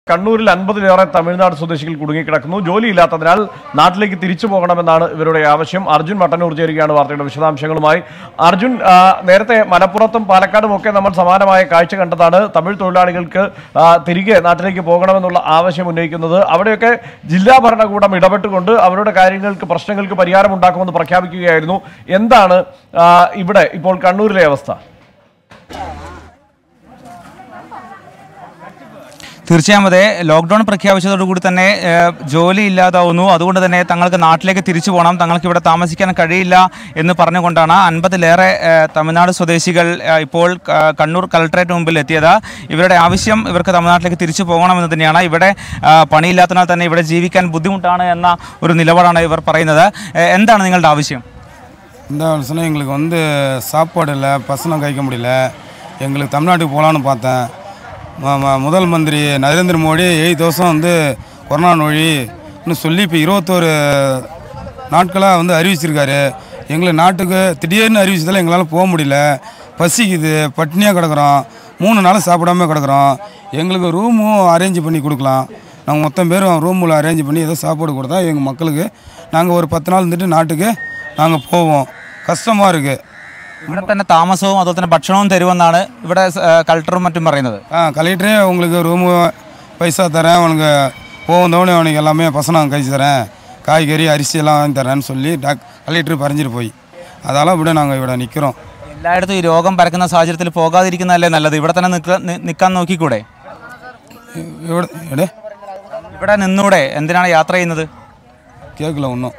കണ്ണൂരിൽ അൻപതിലേറെ തമിഴ്നാട് സ്വദേശികൾ കുടുങ്ങിക്കിടക്കുന്നു ജോലിയില്ലാത്തതിനാൽ നാട്ടിലേക്ക് തിരിച്ചു പോകണമെന്നാണ് ഇവരുടെ ആവശ്യം അർജുൻ മട്ടന്നൂർ ചേരുകയാണ് വാർത്തയുടെ വിശദാംശങ്ങളുമായി അർജുൻ ആ, നേരത്തെ മലപ്പുറത്തും പാലക്കാടും ഒക്കെ നമ്മൾ സമാനമായ കാഴ്ച കണ്ടതാണ് തമിഴ് തൊഴിലാളികൾക്ക് ആ, തിരികെ നാട്ടിലേക്ക് പോകണമെന്നുള്ള ആവശ്യം ഉന്നയിക്കുന്നത് അവിടെയൊക്കെ ജില്ലാ ഭരണകൂടം ഇടപെട്ടുകൊണ്ട് അവരുടെ കാര്യങ്ങൾക്ക് പ്രശ്നങ്ങൾക്ക് പരിഹാരം ഉണ്ടാക്കുമെന്ന് പ്രഖ്യാപിക്കുകയായിരുന്നു എന്താണ് ആ, ഇവിടെ ഇപ്പോൾ കണ്ണൂരിലെ അവസ്ഥ തീർച്ചയായും അതെ ലോക്ക്ഡൌൺ പ്രഖ്യാപിച്ചതോടുകൂടി തന്നെ ഏഹ്, ജോലി ഇല്ലാതാവുന്നു അതുകൊണ്ട് തന്നെ തങ്ങൾക്ക് നാട്ടിലേക്ക് തിരിച്ചു പോകണം തങ്ങൾക്ക് ഇവിടെ താമസിക്കാൻ കഴിയില്ല എന്ന് പറഞ്ഞുകൊണ്ടാണ് അൻപതിലേറെ ഏഹ്, തമിഴ്നാട് സ്വദേശികൾ ഏഹ്, ഇപ്പോൾ ക- കണ്ണൂർ കളക്ടറേറ്റ് മുമ്പിൽ എത്തിയത് ഇവരുടെ ആവശ്യം ഇവർക്ക് തമിഴ്നാട്ടിലേക്ക് തിരിച്ചു പോകണമെന്ന് തന്നെയാണ് ഇവിടെ ആ, പണിയില്ലാത്തതിനാൽ തന്നെ ഇവിടെ ജീവിക്കാൻ ബുദ്ധിമുട്ടാണ് എന്ന ഒരു നിലപാടാണ് ഇവർ പറയുന്നത് ഏഹ്, എന്താണ് നിങ്ങളുടെ ஆവശ്யம் இந்த வருஷம் எங்களுக்கு வந்து சாப்பாடு இல்லை பசங்க കഴിக்க முடியல எங்களுக்கு தமிழ்நாட்டுக்கு போகலான்னு பார்த்தேன் ம- ம- முதல் மந்திரி நரேந்திர மோடி எயிட் தௌசண்ட் வந்து கொரோனா நோயின்னு சொல்லி இப்போ இருபத்தோரு நாட்களாக வந்து அறிவிச்சிருக்காரு எங்களை நாட்டுக்கு திடீர்னு அறிவிச்சதால் எங்களால் போக முடியல பசிக்குது பட்னியாக கிடக்குறோம் மூணு நாள் சாப்பிடாம கிடக்குறோம் எங்களுக்கு ரூமும் அரேஞ்ச் பண்ணி கொடுக்கலாம் நாங்கள் மொத்தம் பேரும் ரூமில் அரேஞ்ச் பண்ணி ஏதோ சாப்பாடு கொடுத்தா எங்கள் மக்களுக்கு நாங்கள் ஒரு பத்து நாள் இருந்துட்டு நாட்டுக்கு நாங்கள் போவோம் கஷ்டமாக இருக்குது ഇവിടെ തന്നെ താമസവും അതുപോലെ തന്നെ ഭക്ഷണവും തരുമെന്നാണ് ഇവിടെ ഏഹ്, കളക്ടറും മറ്റും പറയുന്നത് ஆ கலெக்டரே உங்களுக்கு ரூமு பைசா தரேன் உனக்கு போகும் தவணை உனக்கு எல்லாமே பசங்க கழிச்சு தரேன் காய்கறி அரிசி எல்லாம் வாங்கி தரேன்னு சொல்லி டாக் கலெக்டர் പറഞ്ഞിട്ട് പോയി അതാලා ഇവിടെ நாங்கள் ഇവിടെ നിൽக்கிறோம் എല്ലായിടത്തും ഈ രോഗം പരക്കുന്ന സാഹചര്യത്തിൽ പോകാതിരിക്കുന്നതല്ലേ നല്ലത് ഇവിടെ തന്നെ നിൽക്ക- നി- നിൽക്കാൻ നോക്കിക്കൂടെ ഇവിടെ എടേ ഇവിടെ നിന്നൂടെ എന്തിനാണ് യാത്ര ചെയ്യുന്നത് കേൾക്കില്ല ഒന്നും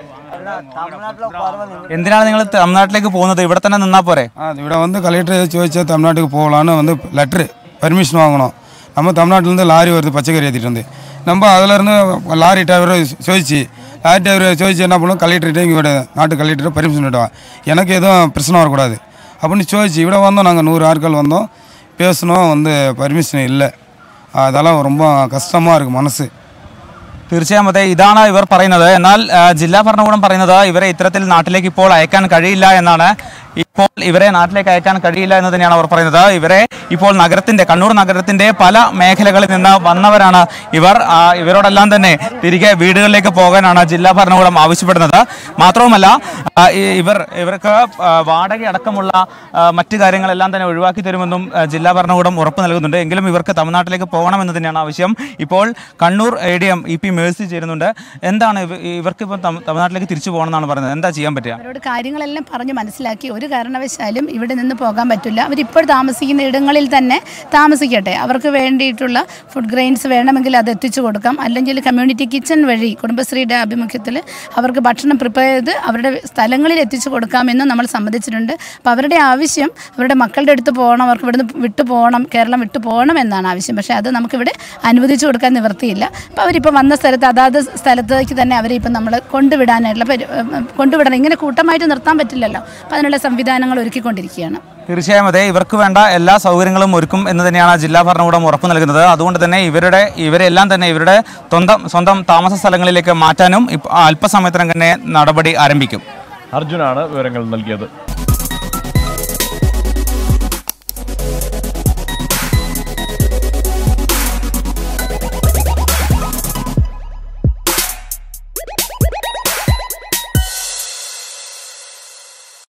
എന്തിനാണ് നിങ്ങൾ തമിഴ്നാട്ടിലേക്ക് പോകുന്നത് ഇവിടെ തന്നെ നിന്നാ പോരെ ஆ ഇവിടെ வந்து கலெக்டர் ചോദിച്ചാൽ തമിഴ്നാட்டுக்கு போகலான்னு வந்து லெட்ரு பர்மிஷன் வாங்கணும் நம்ம தமிழ்நாட்டிலேருந்து லாரி வருது பச்சைக்கறி ஏற்றிட்டு வந்து நம்ம அதிலேருந்து லாரி டிரைவரை சோதிச்சு லாரி டிரைவரை சோதிச்சு என்ன பண்ணுவோம் கலெக்டர்கிட்ட இங்கே நாட்டு கலெக்டர் பர்மிஷன் விடுவா எனக்கு எதுவும் பிரச்சனை வரக்கூடாது அப்படின்னு சோதிச்சு ഇവിടെ வந்தோம் நாங்கள் நூறு ஆட்கள் வந்தோம் பேசினோம் வந்து பர்மிஷன் இல்லை அதெல்லாம் ரொம்ப கஷ்டமாக இருக்குது மனசு തീർച്ചയായും അതെ ഇതാണ് ഇവർ പറയുന്നത് എന്നാൽ ആ, ജില്ലാ ഭരണകൂടം പറയുന്നത് ഇവരെ ഇത്തരത്തിൽ നാട്ടിലേക്ക് ഇപ്പോൾ അയക്കാൻ കഴിയില്ല എന്നാണ് ഇപ്പോൾ ഇവരെ നാട്ടിലേക്ക് അയക്കാൻ കഴിയില്ല എന്ന് തന്നെയാണ് അവർ പറയുന്നത് ഇവരെ ഇപ്പോൾ നഗരത്തിന്റെ കണ്ണൂർ നഗരത്തിന്റെ പല മേഖലകളിൽ നിന്ന് വന്നവരാണ് ഇവർ ആ, ഇവരോടെല്ലാം തന്നെ തിരികെ വീടുകളിലേക്ക് പോകാനാണ് ജില്ലാ ഭരണകൂടം ആവശ്യപ്പെടുന്നത് മാത്രവുമല്ല ആ, ഈ- ഇവർ ഇവർക്ക് ആ, വാടക അടക്കമുള്ള ആ, മറ്റു കാര്യങ്ങളെല്ലാം തന്നെ ഒഴിവാക്കി തരുമെന്നും ആ, ജില്ലാ ഭരണകൂടം ഉറപ്പ് നൽകുന്നുണ്ട് എങ്കിലും ഇവർക്ക് തമിഴ്നാട്ടിലേക്ക് പോകണമെന്ന് തന്നെയാണ് ആവശ്യം ഇപ്പോൾ Kannur A D M E P Mercy ചേരുന്നുണ്ട് എന്താണ് ഇവ- ഇവർക്ക് ഇപ്പം തമി- തമിഴ്നാട്ടിലേക്ക് തിരിച്ചു പോകണം എന്നാണ് പറയുന്നത് എന്താ ചെയ്യാൻ പറ്റുക അവരോട് കാര്യങ്ങളെല്ലാം പറഞ്ഞ് മനസ്സിലാക്കി ഒരു കാരണവശാലും ഇവിടെ നിന്ന് പോകാൻ പറ്റില്ല അവരിപ്പോൾ താമസിക്കുന്ന ഇടങ്ങളിൽ തന്നെ താമസിക്കട്ടെ അവർക്ക് വേണ്ടിയിട്ടുള്ള ഫുഡ് ഗ്രെയിൻസ് വേണമെങ്കിൽ അത് എത്തിച്ചു കൊടുക്കാം അല്ലെങ്കിൽ കമ്മ്യൂണിറ്റി കിച്ചൺ വഴി കുടുംബശ്രീയുടെ ആഭിമുഖ്യത്തിൽ അവർക്ക് ഭക്ഷണം പ്രിപ്പയർ ചെയ്ത് അവരുടെ സ്ഥലങ്ങളിൽ എത്തിച്ചു കൊടുക്കാമെന്ന് നമ്മൾ സമ്മതിച്ചിട്ടുണ്ട് അപ്പോൾ അവരുടെ ആവശ്യം അവരുടെ മക്കളുടെ അടുത്ത് പോകണം അവർക്ക് ഇവിടുന്ന് വിട്ടു പോകണം കേരളം വിട്ടു പോകണം എന്നാണ് ആവശ്യം പക്ഷേ അത് നമുക്കിവിടെ അനുവദിച്ചു കൊടുക്കാൻ നിവൃത്തിയില്ല അപ്പോൾ അവരിപ്പോൾ വന്ന സ്ഥലത്ത് അതാത് സ്ഥലത്തേക്ക് തന്നെ അവരെ ഇപ്പം നമ്മൾ കൊണ്ടുവിടാനായിട്ടുള്ള പരി- ഏഹ് കൊണ്ടുവിടണം ഇങ്ങനെ കൂട്ടമായിട്ട് നിർത്താൻ പറ്റില്ലല്ലോ അപ്പോൾ അതിനുള്ള സംവിധാനങ്ങൾ ഒരുക്കിക്കൊണ്ടിരിക്കുകയാണ് തീർച്ചയായും അതെ ഇവർക്ക് വേണ്ട എല്ലാ സൗകര്യങ്ങളും ഒരുക്കും എന്ന് തന്നെയാണ് ജില്ലാ ഭരണകൂടം ഉറപ്പ് നൽകുന്നത് അതുകൊണ്ട് തന്നെ ഇവരുടെ ഇവരെല്ലാം തന്നെ ഇവരുടെ സ്വന്തം സ്വന്തം താമസ സ്ഥലങ്ങളിലേക്ക് മാറ്റാനും ഇപ്പ- അല്പസമയത്തിനകം തന്നെ നടപടി ആരംഭിക്കും അർജുനാണ് വിവരങ്ങൾ നൽകിയത്